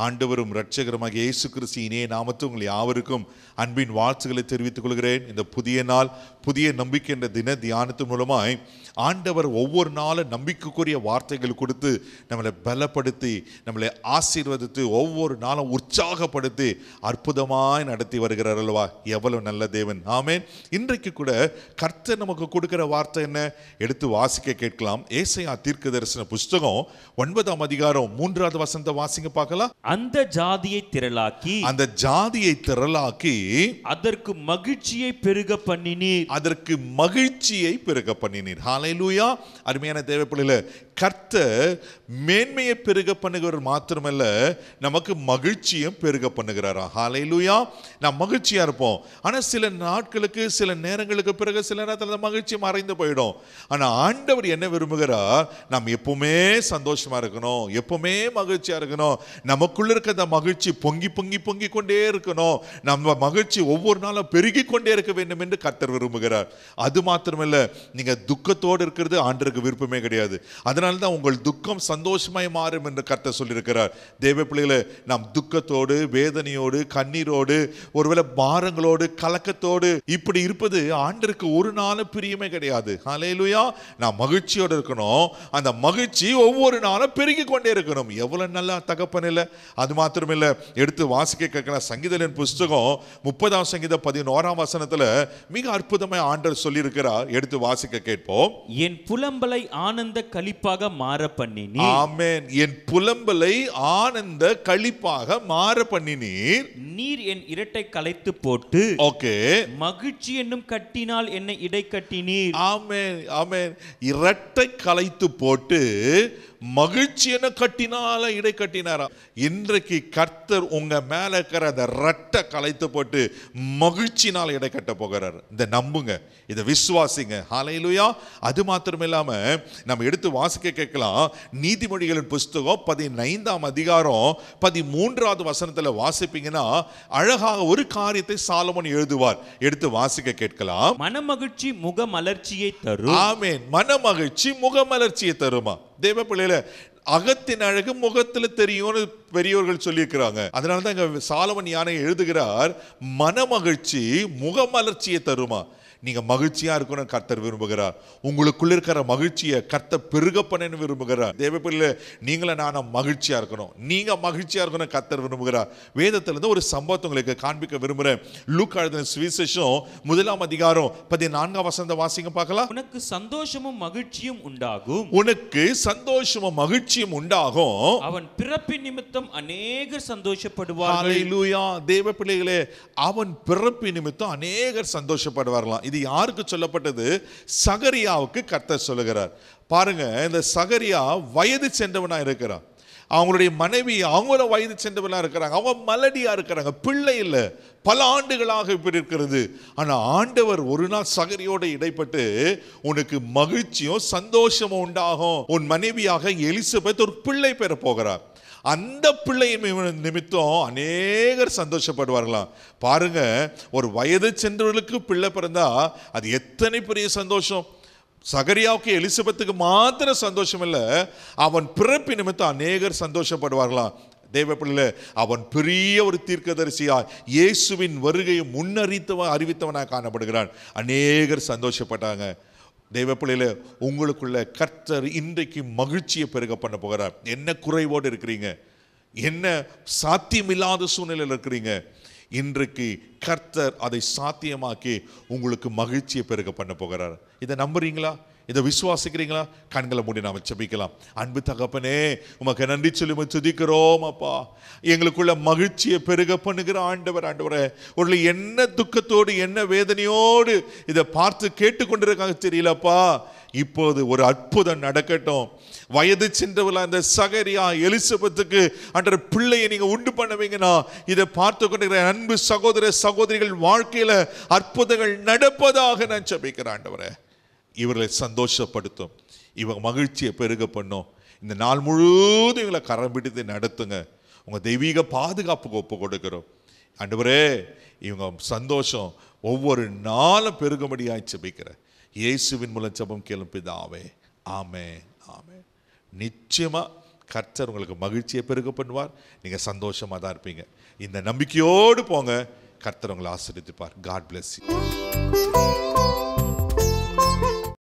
ஆண்டவரும் இரட்சகருமாக இயேசு கிறிஸ்து இணைய நாமத்து உங்கள் யாவருக்கும் அன்பின் வாழ்த்துக்களை தெரிவித்துக் கொள்கிறேன் இந்த புதிய நாள் புதிய நம்பிக்கை என்ற தின தியானத்து மூலமாய் ஆண்டவர் ஒவ்வொரு நாளும் நம்பிக்கைக்குரிய வார்த்தைகள் கொடுத்து நம்மளை பலப்படுத்தி நம்மளை ஆசீர்வதித்து ஒவ்வொரு நாளும் உற்சாகப்படுத்தி அற்புதமாய் நடத்தி வருகிறார் அல்லவா எவ்வளவு நல்ல தேவன் ஆமென் இன்றைக்கு கூட கர்த்தர் நமக்கு கொடுக்கிற வார்த்தை என்ன எடுத்து வாசிக்க கேட்கலாம் ஏசையா தீர்க்க தரிசன புஸ்தகம் ஒன்பதாம் அதிகாரம் மூன்றாவது வசந்த வாசிங்க பார்க்கலாம் அந்த ஜாதியை திரளாக்கி அந்த ஜாதியை திரளாக்கி அதற்கு மகிழ்ச்சியை பெருக பண்ணினீர் அதற்கு மகிழ்ச்சியை பெருக பண்ணினீர் ஹalleluya அருமையான தேவப்பிள்ளையில கர்த்தர் மேன்மையை பெருக பண்ணுகிறவர் மாத்திரமல்ல நமக்கு மகிழ்ச்சியும் பெருக பண்ணுகிறாரா ஹalleluya நாம் மகிழ்ச்சியா இருப்போம் ஆனா சில நாட்களுக்கு சில நேரங்களுக்கு பிறகு சில நேரத்தில் அந்த மகிழ்ச்சி மறைந்து போயிடும் ஆனா ஆண்டவர் என்ன விரும்புகிறார் நாம் எப்பவுமே சந்தோஷமா இருக்கணும் எப்பவுமே மகிழ்ச்சியா இருக்கணும் நமக்குள்ள இருக்க அந்த மகிழ்ச்சி பொங்கி பொங்கி பொங்கி கொண்டே இருக்கணும் நம்ம மகிழ்ச்சி ஒவ்வொரு நாளும் பெருகி கொண்டே இருக்க வேண்டும் என்று கர்த்தர் விரும்புகிறார் அது மாத்திரமல்ல நீங்க துக்கத்தோடு இருக்கிறது ஆண்டருக்கு விருப்பமே கிடையாது அதனால தான் உங்கள் துக்கம் சந்தோஷமாய் மாறும் என்று கர்த்தர் சொல்லியிருக்கிறார் தேவ பிள்ளைகளை நாம் துக்கத்தோடு வேதனையோடு கண்ணீரோடு ஒருவேளை பாரங்களோடு கலக்கத்தோடு இப்படி இருப்பது ஆண்டருக்கு ஒரு நாளும் பிரியமே கிடையாது ஹalleluya நாம் மகிழ்ச்சியோடு இருக்கணும் அந்த மகிழ்ச்சி ஒவ்வொரு நாளும் பெருகி கொண்டே இருக்கணும் எவ்வளவு நல்லா தகப்பன் இல்லை அது மாத்திரம் இல்ல எடுத்து வாசிக்க கேட்கலாம் சங்கீதலின் புஸ்தகம் முப்பதாம் சங்கீதம் பதினோராம் வசனத்துல மிக அற்புதமா ஆண்டவர் சொல்லியிருக்கிறார் எடுத்து வாசிக்க கேட்போம் என் புலம்பலை ஆனந்த களிப்பாக மாற பண்ணினீர் ஆமென் என் புலம்பலை ஆனந்த களிப்பாக மாற பண்ணினீர் நீர் என் இரட்டை கலைத்து போட்டு ஓகே மகிழ்ச்சி என்னும் கட்டினால் என்னை இடை கட்டினீர் ஆமென் ஆமென் இரட்டை கலைத்து போட்டு மகிழ்ச்சி என கட்டினால இடை கட்டினாராம் இன்றைக்கு கர்த்தர் உங்க மேல இருக்கிற அந்த ரெட்டை கலைத்து போட்டு மகிழ்ச்சினால் இடை கட்ட போகிறார் இந்த நம்புங்க இதை விசுவாசிங்க ஹalleluya அது மாத்திரம் இல்லாம நம்ம எடுத்து வாசிக்க கேட்கலாம் நீதிமொழிகளின் புஸ்தகம் பதினைந்தாம் அதிகாரம் பதிமூன்றாவது வசனத்துல வாசிப்பீங்கன்னா அழகாக ஒரு காரியத்தை சாலமோன் எழுதுவார் எடுத்து வாசிக்க கேட்கலாம் மனமகிழ்ச்சி முக மலர்ச்சியை தரும் ஆமென் மனமகிழ்ச்சி முகமலர்ச்சியை தருமா தேவ பிள்ளையில அகத்தின் அழகு முகத்துல தெரியும்னு பெரியவர்கள் சொல்லியிருக்கிறாங்க அதனால தான் இங்க சாலமன் யானை எழுதுகிறார் மனமகிழ்ச்சி முகமலர்ச்சியை தருமா நீங்க மகிழ்ச்சியா இருக்கணும் கர்த்தர் விரும்புகிறார் உங்களுக்குள்ள இருக்கிற மகிழ்ச்சியை கர்த்தர் பெருக பண்ணன்னு விரும்புகிறார் தேவ பிள்ளை நீங்கள நானும் மகிழ்ச்சியா இருக்கணும் நீங்க மகிழ்ச்சியா இருக்கணும் கர்த்தர் விரும்புகிறார் வேதத்துல இருந்து ஒரு சம்பவத்தை உங்களுக்கு காண்பிக்க விரும்புறேன் லூக் எழுதின சுவிசேஷம் முதலாம் அதிகாரம் பதினான்காம் வசந்த வாசிங்க பார்க்கலாம் உனக்கு சந்தோஷமும் மகிழ்ச்சியும் உண்டாகும் உனக்கு சந்தோஷமும் மகிழ்ச்சியும் உண்டாகும் அவன் பிறப்பின் நிமித்தம் அநேகர் சந்தோஷப்படுவார்கள் ஹalleluya தேவ பிள்ளைகளே அவன் பிறப்பு நிமித்தம் அநேகர் சந்தோஷப்படுவார்களாம் இது யாருக்கு சொல்லப்பட்டது சகரியாவுக்கு கர்த்தர் சொல்லுகிறார் பாருங்க இந்த சகரியா வயது சென்றவனா இருக்கிறான் அவங்களுடைய மனைவி அவங்கள வயது சென்றவனா இருக்கிறாங்க அவன் மலடியா இருக்கிறாங்க பிள்ளை இல்லை பல ஆண்டுகளாக இப்படி இருக்கிறது ஆனா ஆண்டவர் ஒரு நாள் சகரியோட இடைப்பட்டு உனக்கு மகிழ்ச்சியும் சந்தோஷமும் உண்டாகும் உன் மனைவியாக எலிசபெத் ஒரு பிள்ளை பெற போகிறார் அந்த பிள்ளையின் நிமி- நிமித்தம் அநேகர் சந்தோஷப்படுவார்களாம் பாருங்க ஒரு வயது சென்றவர்களுக்கு பிள்ளை பிறந்தா அது எத்தனை பெரிய சந்தோஷம் சகரியாவுக்கு எலிசபெத்துக்கு மாத்திரம் சந்தோஷம் இல்லை அவன் பிறப்பு நிமித்தம் அநேகர் சந்தோஷப்படுவார்களாம் தேவ பிள்ளை அவன் பெரிய ஒரு தீர்க்கதரிசியா இயேசுவின் வருகையை முன்னறித்தவன் அறிவித்தவனாக காணப்படுகிறான் அநேகர் சந்தோஷப்பட்டாங்க தெய்வ பிள்ளையில உங்களுக்குள்ள கர்த்தர் இன்றைக்கு மகிழ்ச்சியை பெருக பண்ண போகிறார் என்ன குறைவோடு இருக்கிறீங்க என்ன சாத்தியமில்லாத சூழ்நிலையில் இருக்கிறீங்க இன்றைக்கு கர்த்தர் அதை சாத்தியமாக்கி உங்களுக்கு மகிழ்ச்சியை பெருக பண்ண போகிறார் இதை நம்புறீங்களா இதை விசுவாசிக்கிறீங்களா கண்களை மூடி நாம செபிக்கலாம் அன்பு தகப்பனே உமக்கு நன்றி சொல்லி உம்மை துதிக்கிறோம் அப்பா எங்களுக்குள்ள மகிழ்ச்சியை பெருக பண்ணுகிற ஆண்டவர் ஆண்டவரே ஒரு என்ன துக்கத்தோடு என்ன வேதனையோடு இதை பார்த்து கேட்டுக்கொண்டிருக்காங்க தெரியலப்பா இப்போது ஒரு அற்புதம் நடக்கட்டும் வயது சென்றவள அந்த சகரியா எலிசபெத்துக்கு அன்ற பிள்ளையை நீங்க உண்டு பண்ணுவீங்கன்னா இதை பார்த்து கொண்டிருக்கிற அன்பு சகோதர சகோதரிகள் வாழ்க்கையில அற்புதங்கள் நடப்பதாக நான் ஜெபிக்கிறேன் ஆண்டவரே இவர்களை சந்தோஷப்படுத்தும் இவங்க மகிழ்ச்சியை பெருக பண்ணும் இந்த நாள் முழுவதும் இவங்களை கரம் பிடித்து நடத்துங்க உங்க தெய்வீக பாதுகாப்புக்கு ஒப்பு கொடுக்கிறோம் ஆண்டவரே இவங்க சந்தோஷம் ஒவ்வொரு நாளும் பெருகும்படியாய் ஜெபிக்கிறேன் இயேசுவின் மூலம் ஜெபம் கேளும் பிதாவே ஆமே ஆமே நிச்சயமா கர்த்தர் உங்களுக்கு மகிழ்ச்சியை பெருக பண்ணுவார் நீங்கள் சந்தோஷமாக தான் இருப்பீங்க இந்த நம்பிக்கையோடு போங்க கர்த்தர் உங்களை ஆசீர்வதிப்பார் காட் bless you